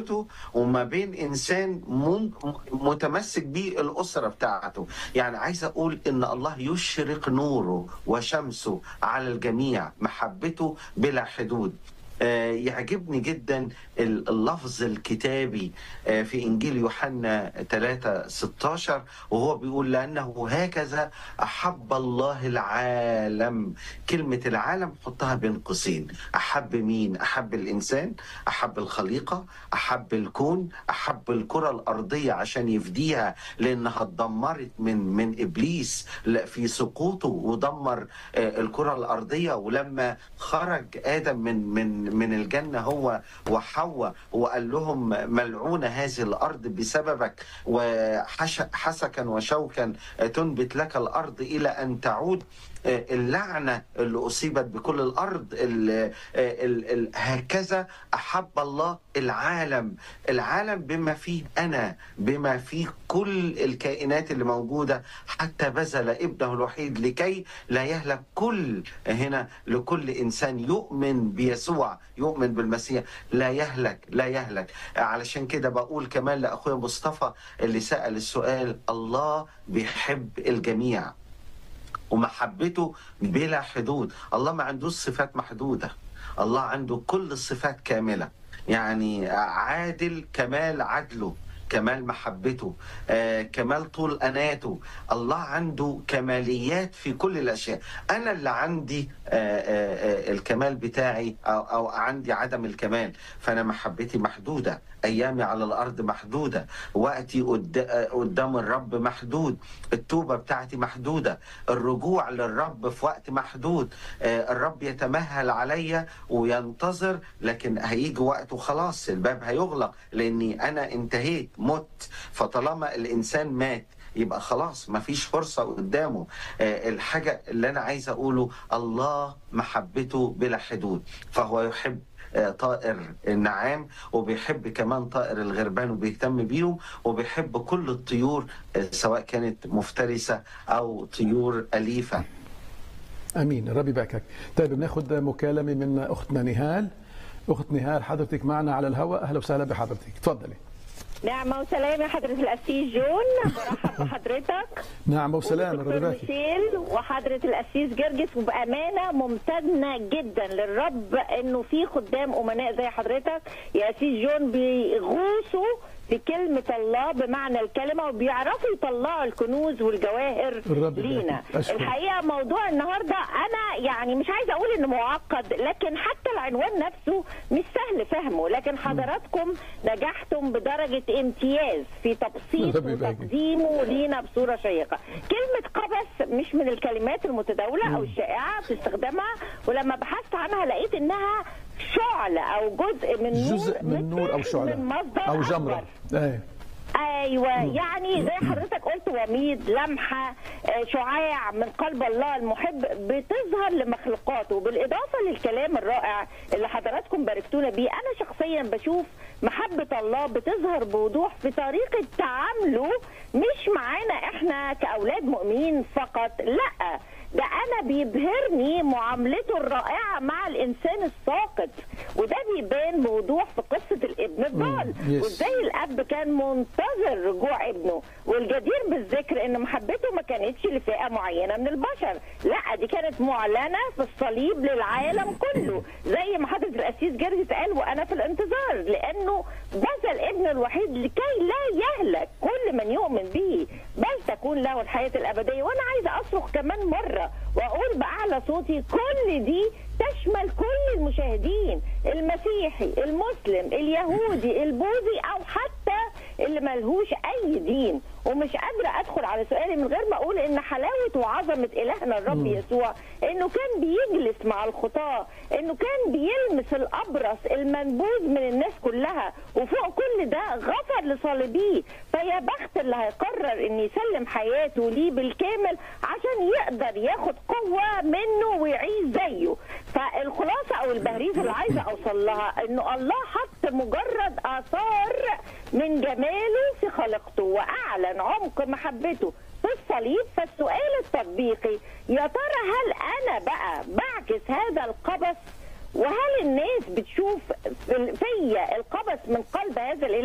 اسرته وما بين انسان من- متمسك بيه الاسره بتاعته يعني عايز اقول ان الله يشرق نوره وشمسه على الجميع محبته بلا حدود آه، يعجبني جدا ال- اللفظ الكتابي آه، في انجيل يوحنا 3 16 وهو بيقول لانه هكذا احب الله العالم كلمه العالم حطها بين قوسين احب مين احب الانسان احب الخليقه احب الكون احب الكره الارضيه عشان يفديها لانها اتدمرت من من ابليس ل- في سقوطه ودمر آه، الكره الارضيه ولما خرج ادم من من من الجنه هو وحواء وقال لهم ملعونه هذه الارض بسببك وحسكا وشوكا تنبت لك الارض الى ان تعود اللعنه اللي اصيبت بكل الارض ال ال ال هكذا احب الله العالم العالم بما فيه انا بما فيه كل الكائنات اللي موجوده حتى بذل ابنه الوحيد لكي لا يهلك كل هنا لكل انسان يؤمن بيسوع يؤمن بالمسيح لا يهلك لا يهلك علشان كده بقول كمان لاخويا مصطفى اللي سال السؤال الله بيحب الجميع ومحبته بلا حدود الله ما عندوش صفات محدودة الله عنده كل الصفات كاملة يعني عادل كمال عدله كمال محبته آه، كمال طول أناته الله عنده كماليات في كل الأشياء أنا اللي عندي آه، آه، آه، الكمال بتاعي أو, أو عندي عدم الكمال فأنا محبتي محدودة أيامي على الأرض محدودة وقتي قد- آه، قدام الرب محدود التوبة بتاعتي محدودة الرجوع للرب في وقت محدود آه، الرب يتمهل عليا وينتظر لكن هيجي وقت وخلاص الباب هيغلق لاني انا انتهيت مت فطالما الانسان مات يبقى خلاص مفيش فرصة قدامه آه، الحاجة اللي أنا عايز أقوله الله محبته بلا حدود فهو يحب آه، طائر النعام وبيحب كمان طائر الغربان وبيهتم بيهم وبيحب كل الطيور آه، سواء كانت مفترسة أو طيور أليفة امين ربي يباركك طيب بناخد مكالمه من اختنا نهال اخت نهال حضرتك معنا على الهواء اهلا وسهلا بحضرتك تفضلي نعمة وسلام يا حضرة القسيس جون برحب بحضرتك نعمة وسلام ربي والدكتور يباركك ميشيل وحضرة القسيس جرجس وبأمانة ممتنة جدا للرب انه في خدام امناء زي حضرتك يا قسيس جون بيغوصوا في كلمة الله بمعنى الكلمة وبيعرفوا يطلعوا الكنوز والجواهر الرب لينا يبارك. أشكر. الحقيقة موضوع النهاردة أنا يعني مش عايزة أقول إنه معقد لكن حتى العنوان نفسه مش سهل فهمه لكن حضراتكم نجحتم بدرجة امتياز في تبسيط الرب يبارك. وتقديمه لينا بصورة شيقة كلمة قبس مش من الكلمات المتداولة أو الشائعة في استخدامها ولما بحثت عنها لقيت إنها شعلة أو جزء من نور جزء من نور او متاخد شعله من مصدر او أكبر. جمره ايه ايوه يعني زي حضرتك قلت وميض لمحه آه، شعاع من قلب الله المحب بتظهر لمخلوقاته بالاضافه للكلام الرائع اللي حضراتكم باركتونا بيه انا شخصيا بشوف محبه الله بتظهر بوضوح في طريقه تعامله مش معانا احنا كاولاد مؤمنين فقط لا ده انا بيبهرني معاملته الرائعه مع الانسان الساقط وده بيبان بوضوح في قصه الابن الضال يس. وازاي الاب كان منتظر رجوع ابنه والجدير بالذكر ان محبته ما كانتش لفئه معينه من البشر لا دي كانت معلنه في الصليب للعالم كله زي ما حضره القسيس جرجس قال وانا في الانتظار لانه بذل ابنه الوحيد لكي لا يهلك كل من يؤمن به بل تكون له الحياه الابديه وانا عايزه اصرخ كمان مره واقول باعلى صوتي كل دي تشمل كل المشاهدين المسيحي المسلم اليهودي البوذي او حتى اللي ملهوش اي دين ومش قادره ادخل على سؤالي من غير ما اقول ان حلاوه وعظمه الهنا الرب يسوع انه كان بيجلس مع الخطاه انه كان بيلمس الابرص المنبوذ من الناس كلها وفوق كل ده غفر لصالبيه فيا بخت اللي هيقرر ان يسلم حياته ليه بالكامل عشان يقدر ياخد قوه منه ويعيش زيه فالخلاصه او البهريز اللي عايزه اوصل لها انه الله حط مجرد اثار من جماله في خلقته واعلن عمق محبته في الصليب فالسؤال التطبيقي يا ترى هل انا بقى بعكس هذا القبس وهل الناس بتشوف في- فيا القبس من قلب هذا الاله